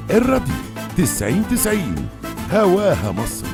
الراديو تسعين تسعين هواها مصر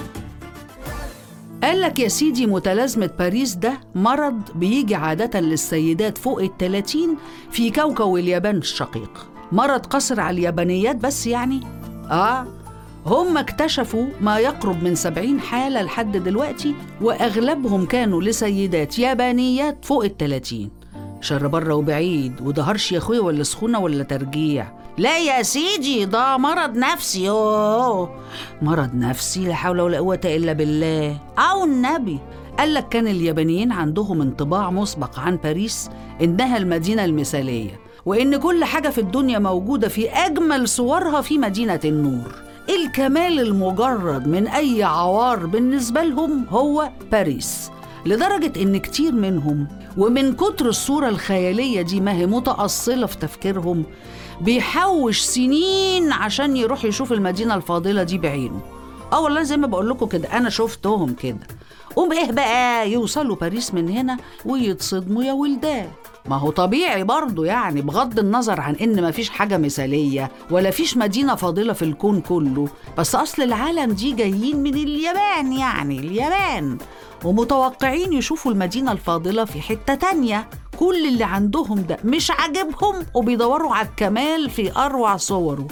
قال لك يا سيدي متلازمة باريس ده مرض بيجي عادة للسيدات فوق التلاتين في كوكب اليابان الشقيق مرض قصر على اليابانيات بس يعني آه هم اكتشفوا ما يقرب من سبعين حالة لحد دلوقتي وأغلبهم كانوا لسيدات يابانيات فوق التلاتين شر بره وبعيد وده هرش يا اخويا ولا سخونة ولا ترجيع لا يا سيدي ده مرض نفسي أوه. مرض نفسي لا حول ولا قوة إلا بالله أو النبي قال لك كان اليابانيين عندهم انطباع مسبق عن باريس إنها المدينة المثالية وإن كل حاجة في الدنيا موجودة في أجمل صورها في مدينة النور الكمال المجرد من أي عوار بالنسبة لهم هو باريس لدرجة إن كتير منهم ومن كتر الصورة الخيالية دي ما هي متأصلة في تفكيرهم بيحوش سنين عشان يروح يشوف المدينة الفاضلة دي بعينه اه والله زي ما بقول لكم كده انا شفتهم كده قوم ايه بقى يوصلوا باريس من هنا ويتصدموا يا ولدان ما هو طبيعي برضه يعني بغض النظر عن ان مفيش حاجه مثاليه ولا فيش مدينه فاضله في الكون كله بس اصل العالم دي جايين من اليابان يعني اليابان ومتوقعين يشوفوا المدينه الفاضله في حته تانية كل اللي عندهم ده مش عاجبهم وبيدوروا على الكمال في اروع صوره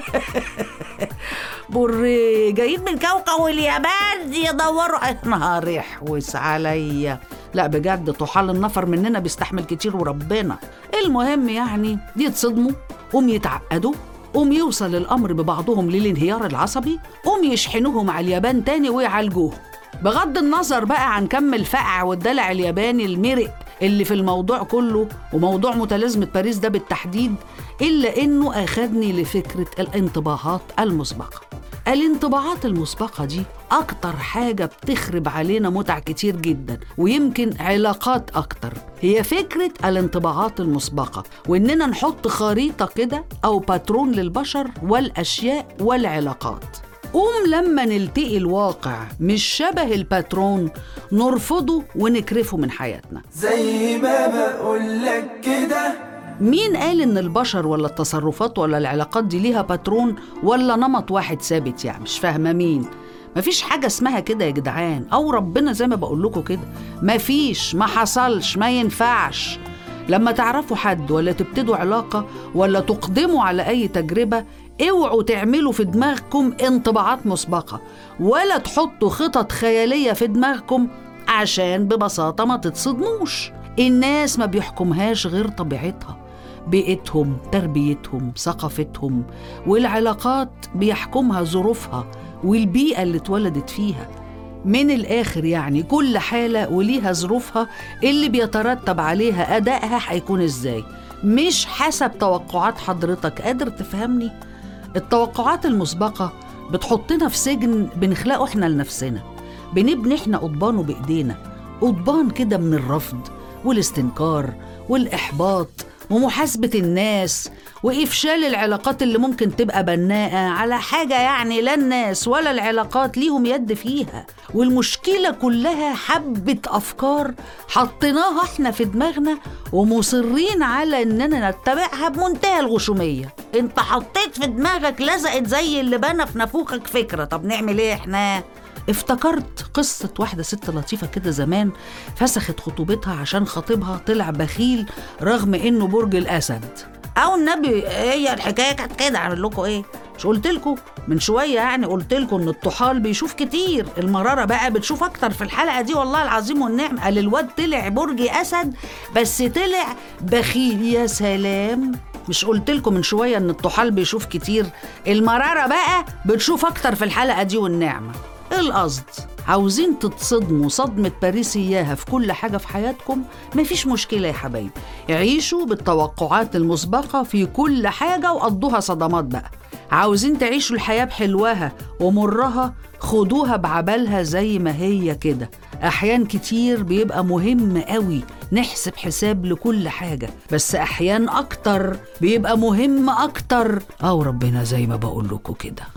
بري جايين من كوكب اليابان يدوروا يا نهار يحوس عليا لا بجد طحال النفر مننا بيستحمل كتير وربنا المهم يعني يتصدموا قوم يتعقدوا قوم يوصل الامر ببعضهم للانهيار العصبي قوم يشحنوهم على اليابان تاني ويعالجوه بغض النظر بقى عن كم الفقع والدلع الياباني المرق اللي في الموضوع كله وموضوع متلازمة باريس ده بالتحديد إلا إنه أخذني لفكرة الانطباعات المسبقة الانطباعات المسبقة دي أكتر حاجة بتخرب علينا متع كتير جدا ويمكن علاقات أكتر هي فكرة الانطباعات المسبقة وإننا نحط خريطة كده أو باترون للبشر والأشياء والعلاقات قوم لما نلتقي الواقع مش شبه الباترون نرفضه ونكرفه من حياتنا زي ما بقولك كده مين قال ان البشر ولا التصرفات ولا العلاقات دي ليها باترون ولا نمط واحد ثابت يعني مش فاهمه مين مفيش حاجة اسمها كده يا جدعان أو ربنا زي ما بقول لكم كده مفيش ما حصلش ما ينفعش لما تعرفوا حد ولا تبتدوا علاقة ولا تقدموا على أي تجربة اوعوا تعملوا في دماغكم انطباعات مسبقة ولا تحطوا خطط خيالية في دماغكم عشان ببساطة ما تتصدموش الناس ما بيحكمهاش غير طبيعتها بيئتهم تربيتهم ثقافتهم والعلاقات بيحكمها ظروفها والبيئة اللي اتولدت فيها من الآخر يعني كل حالة وليها ظروفها اللي بيترتب عليها أدائها هيكون إزاي مش حسب توقعات حضرتك قادر تفهمني التوقعات المسبقة بتحطنا في سجن بنخلقه احنا لنفسنا بنبني احنا قضبانه بإيدينا قضبان كده من الرفض والاستنكار والإحباط ومحاسبة الناس وإفشال العلاقات اللي ممكن تبقى بناءة على حاجة يعني لا الناس ولا العلاقات ليهم يد فيها والمشكلة كلها حبة أفكار حطيناها احنا في دماغنا ومصرين على إننا نتبعها بمنتهى الغشومية انت حطيت في دماغك لزقت زي اللي بنى في نافوخك فكرة طب نعمل ايه احنا افتكرت قصة واحدة ست لطيفة كده زمان فسخت خطوبتها عشان خطيبها طلع بخيل رغم انه برج الاسد او النبي هي الحكايه كانت كده اعمل لكم ايه مش قلت لكم من شويه يعني قلت لكم ان الطحال بيشوف كتير المراره بقى بتشوف اكتر في الحلقه دي والله العظيم والنعم قال الواد طلع برج اسد بس طلع بخيل يا سلام مش قلت لكم من شويه ان الطحال بيشوف كتير المراره بقى بتشوف اكتر في الحلقه دي والنعمه ايه القصد عاوزين تتصدموا صدمة باريس إياها في كل حاجة في حياتكم مفيش مشكلة يا حبايبي عيشوا بالتوقعات المسبقة في كل حاجة وقضوها صدمات بقى عاوزين تعيشوا الحياة بحلوها ومرها خدوها بعبالها زي ما هي كده أحيان كتير بيبقى مهم قوي نحسب حساب لكل حاجة بس أحيان أكتر بيبقى مهم أكتر أو ربنا زي ما بقول لكم كده